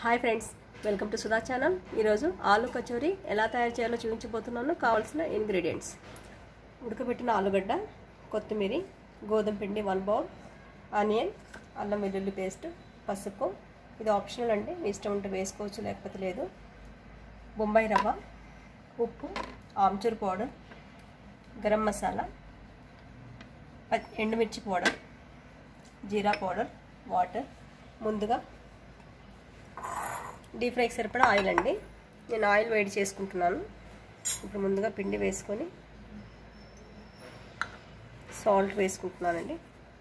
hi friends welcome to Sudha channel ఈరోజు ఆలు కచోరీ ఎలా తయారు చేయాలో చూపించబోతున్నాను కావాల్సిన ఇంగ్రీడియంట్స్ ఉడకబెట్టిన ఆలుగడ్డ కొత్తిమీర గోధుమ పిండి వన్ బౌల్ ఆనియన్ అల్లం వెల్లుల్లి పేస్ట్ పసుపు ఇది ఆప్షనల్ అండి మీ ఇష్టం ఉంటే వేసుకోవచ్చు లేకపోతే లేదు బొంబాయి రవ్వ ఉప్పు ఆమ్చూర్ పౌడర్ గరం మసాలా ప- ఎండుమిర్చి పౌడర్ జీరా పౌడర్ వాటర్ ముందుగా డీప్ ఫ్రైకి సరిపడా ఆయిల్ అండి నేను ఆయిల్ వేడి చేసుకుంటున్నాను ఇప్పుడు ముందుగా పిండి వేసుకొని సాల్ట్ వేసుకుంటున్నానండి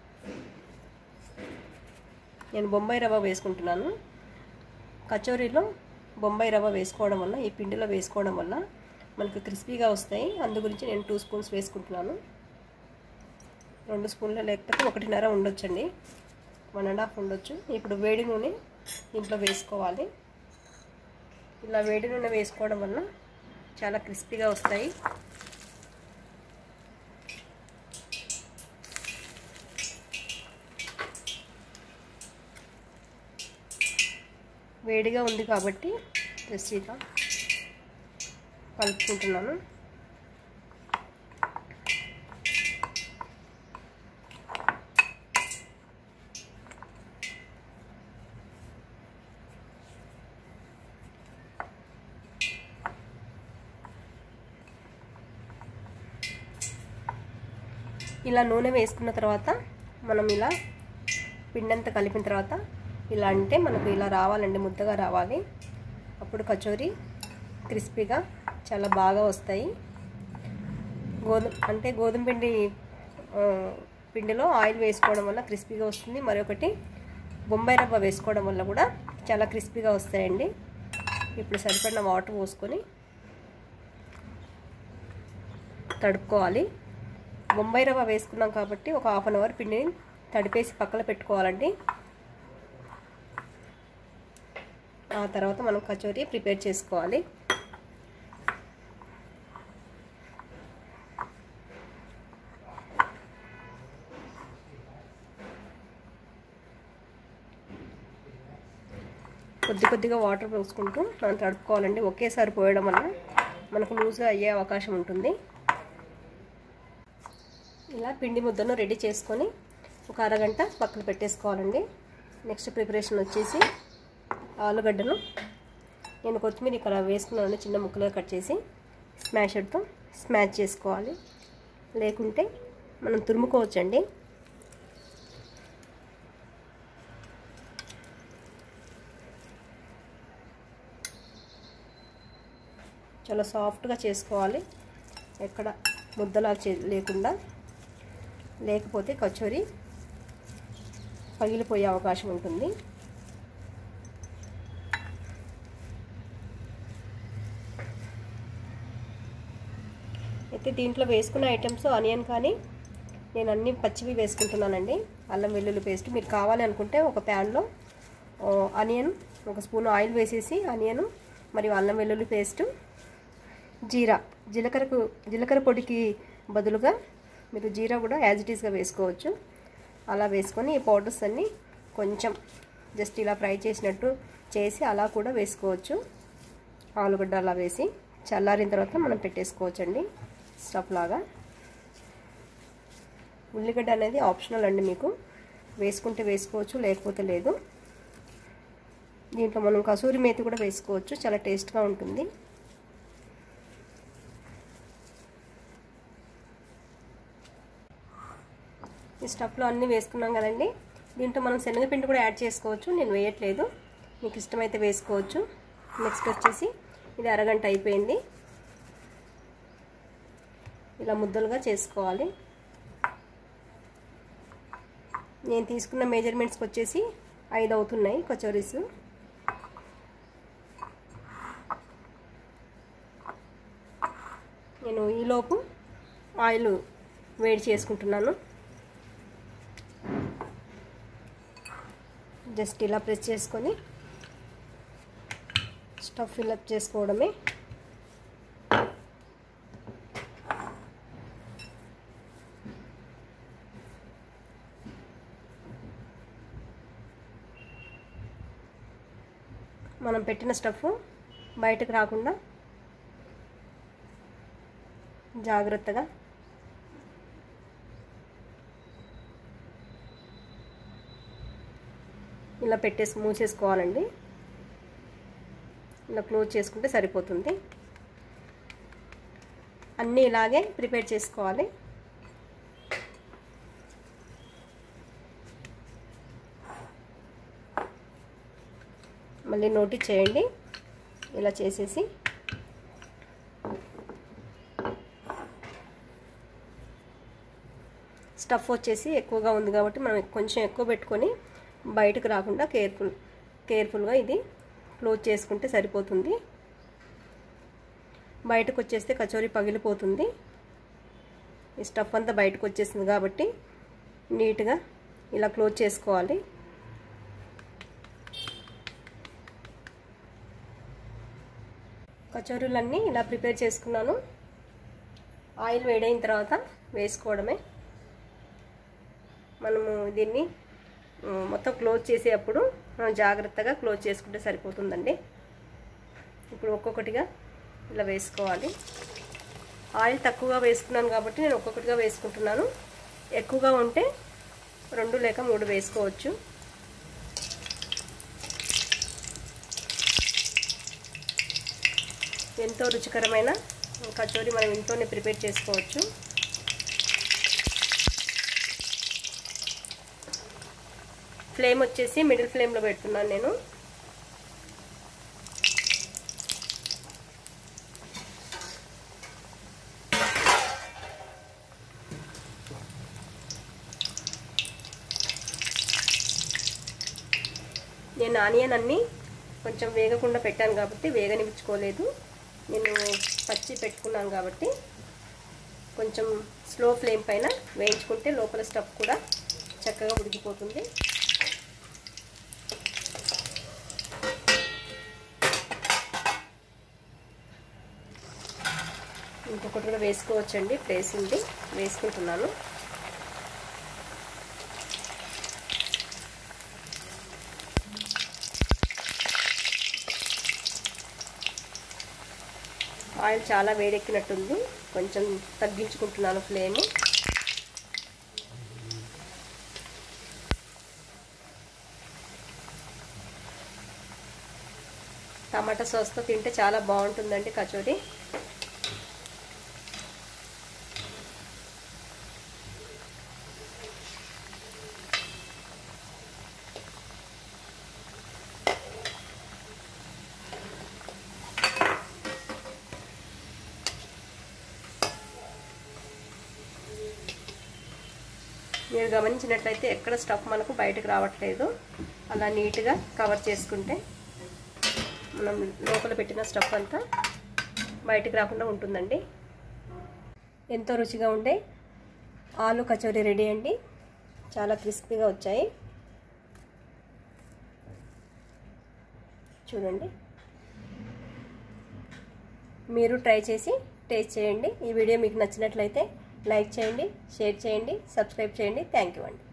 నేను బొంబాయి రవ్వ వేసుకుంటున్నాను కచోరీలో బొంబాయి రవ్వ వేసుకోవడం వల్ల ఈ పిండిలో వేసుకోవడం వల్ల మనకు క్రిస్పీగా వస్తాయి అందు గురించి నేను టూ స్పూన్స్ వేసుకుంటున్నాను రెండు స్పూన్లు లేకపోతే ఒకటిన్నర ఉండొచ్చండి వన్ అండ్ హాఫ్ ఉండొచ్చు ఇప్పుడు వేడి నూనె దీంట్లో వేసుకోవాలి ఇలా వేడి నూనె వేసుకోవడం వల్ల చాలా క్రిస్పీగా వస్తాయి వేడిగా ఉంది కాబట్టి జస్ట్ ఇలా కలుపుకుంటున్నాను ఇలా నూనె వేసుకున్న తర్వాత మనం ఇలా పిండంతా కలిపిన తర్వాత ఇలా అంటే మనకు ఇలా రావాలండి ముద్దగా రావాలి అప్పుడు కచోరీ క్రిస్పీగా చాలా బాగా వస్తాయి గోధుమ అంటే గోధుమ పిండి ఆ, పిండిలో ఆయిల్ వేసుకోవడం వల్ల క్రిస్పీగా వస్తుంది మరొకటి బొంబాయి రవ్వ వేసుకోవడం వల్ల కూడా చాలా క్రిస్పీగా వస్తాయండి ఇప్పుడు సరిపడిన వాటర్ పోసుకొని తడుపుకోవాలి బొంబాయి రవ్వ వేసుకున్నాం కాబట్టి ఒక హాఫ్ అన్ అవర్ పిండిని తడిపేసి పక్కన పెట్టుకోవాలండి ఆ తర్వాత మనం కచోరీ ప్రిపేర్ చేసుకోవాలి కొద్ది కొద్దిగా వాటర్ పోసుకుంటూ మనం తడుపుకోవాలండి ఒకేసారి పోయడం వల్ల మనకు లూజ్గా అయ్యే అవకాశం ఉంటుంది ఇలా పిండి ముద్దను రెడీ చేసుకొని ఒక అరగంట పక్కన పెట్టేసుకోవాలండి నెక్స్ట్ ప్రిపరేషన్ వచ్చేసి ఆలుగడ్డను నేను కొత్తిమీర ఇక్కడ వేసుకున్నాను చిన్న ముక్కలుగా కట్ చేసి స్మాషర్తో స్మాష్ చేసుకోవాలి లేకుంటే మనం తురుముకోవచ్చండి చాలా సాఫ్ట్గా చేసుకోవాలి ఎక్కడ ముద్దలా చే లేకుండా లేకపోతే కచోరీ పగిలిపోయే అవకాశం ఉంటుంది అయితే దీంట్లో వేసుకున్న ఐటమ్స్ ఆనియన్ కానీ నేను అన్ని పచ్చివి వేసుకుంటున్నానండి అల్లం వెల్లుల్లి పేస్ట్ మీరు కావాలి అనుకుంటే ఒక ప్యాన్లో ఆనియన్ ఒక స్పూన్ ఆయిల్ వేసేసి ఆనియన్ మరియు అల్లం వెల్లుల్లి పేస్టు జీరా జీలకర్రకు జీలకర్ర పొడికి బదులుగా మీరు జీరా కూడా యాజ్ ఇట్ ఈస్గా వేసుకోవచ్చు అలా వేసుకొని ఈ పౌడర్స్ అన్నీ కొంచెం జస్ట్ ఇలా ఫ్రై చేసినట్టు చేసి అలా కూడా వేసుకోవచ్చు ఆలుగడ్డ అలా వేసి చల్లారిన తర్వాత మనం పెట్టేసుకోవచ్చండి స్టఫ్ లాగా ఉల్లిగడ్డ అనేది ఆప్షనల్ అండి మీకు వేసుకుంటే వేసుకోవచ్చు లేకపోతే లేదు దీంట్లో మనం కసూరి మేతి కూడా వేసుకోవచ్చు చాలా టేస్ట్గా ఉంటుంది ఈ స్టఫ్లో అన్నీ వేసుకున్నాం కదండి దీంట్లో మనం శనగపిండి కూడా యాడ్ చేసుకోవచ్చు నేను వేయట్లేదు మీకు ఇష్టమైతే వేసుకోవచ్చు నెక్స్ట్ వచ్చేసి ఇది అరగంట అయిపోయింది ఇలా ముద్దలుగా చేసుకోవాలి నేను తీసుకున్న మెజర్మెంట్స్కి వచ్చేసి ఐదు అవుతున్నాయి కచోరీస్ నేను ఈలోపు ఆయిల్ వేడి చేసుకుంటున్నాను జస్ట్ ఇలా ప్రెస్ చేసుకొని స్టఫ్ ఫిల్అప్ చేసుకోవడమే మనం పెట్టిన స్టఫ్ బయటకు రాకుండా జాగ్రత్తగా ఇలా పెట్టేసి మూసేసుకోవాలండి ఇలా క్లోజ్ చేసుకుంటే సరిపోతుంది అన్నీ ఇలాగే ప్రిపేర్ చేసుకోవాలి మళ్ళీ నోటీస్ చేయండి ఇలా చేసేసి స్టఫ్ వచ్చేసి ఎక్కువగా ఉంది కాబట్టి మనం కొంచెం ఎక్కువ పెట్టుకొని బయటకు రాకుండా కేర్ఫుల్ కేర్ఫుల్గా ఇది క్లోజ్ చేసుకుంటే సరిపోతుంది బయటకు వచ్చేస్తే కచోరీ పగిలిపోతుంది ఈ స్టఫ్ అంతా బయటకు వచ్చేసింది కాబట్టి నీట్గా ఇలా క్లోజ్ చేసుకోవాలి కచోరీలన్నీ ఇలా ప్రిపేర్ చేసుకున్నాను ఆయిల్ వేడైన తర్వాత వేసుకోవడమే మనము దీన్ని మొత్తం క్లోజ్ చేసేటప్పుడు మనం జాగ్రత్తగా క్లోజ్ చేసుకుంటే సరిపోతుందండి ఇప్పుడు ఒక్కొక్కటిగా ఇలా వేసుకోవాలి ఆయిల్ తక్కువగా వేసుకున్నాను కాబట్టి నేను ఒక్కొక్కటిగా వేసుకుంటున్నాను ఎక్కువగా ఉంటే రెండు లేక మూడు వేసుకోవచ్చు ఎంతో రుచికరమైన కచోరీ మనం ఇంట్లోనే ప్రిపేర్ చేసుకోవచ్చు ఫ్లేమ్ వచ్చేసి మిడిల్ ఫ్లేమ్లో పెడుతున్నాను నేను నేను ఆనియన్ అన్నీ కొంచెం వేగకుండా పెట్టాను కాబట్టి వేగనిపించుకోలేదు నేను పచ్చి పెట్టుకున్నాను కాబట్టి కొంచెం స్లో ఫ్లేమ్ పైన వేయించుకుంటే లోపల స్టఫ్ కూడా చక్కగా ఉడికిపోతుంది ఇంకొకటి కూడా వేసుకోవచ్చండి ప్లేస్ ఉంది వేసుకుంటున్నాను ఆయిల్ చాలా వేడెక్కినట్టుంది కొంచెం తగ్గించుకుంటున్నాను ఫ్లేమ్ టమాటా సాస్తో తింటే చాలా బాగుంటుందండి కచోరీ మీరు గమనించినట్లయితే ఎక్కడ స్టఫ్ మనకు బయటకు రావట్లేదు అలా నీట్గా కవర్ చేసుకుంటే మనం లోపల పెట్టిన స్టఫ్ అంతా బయటకు రాకుండా ఉంటుందండి ఎంతో రుచిగా ఉండే ఆలు కచోరీ రెడీ అండి చాలా క్రిస్పీగా వచ్చాయి చూడండి మీరు ట్రై చేసి టేస్ట్ చేయండి ఈ వీడియో మీకు నచ్చినట్లయితే లైక్ చేయండి షేర్ చేయండి సబ్స్క్రైబ్ చేయండి థ్యాంక్ యూ అండి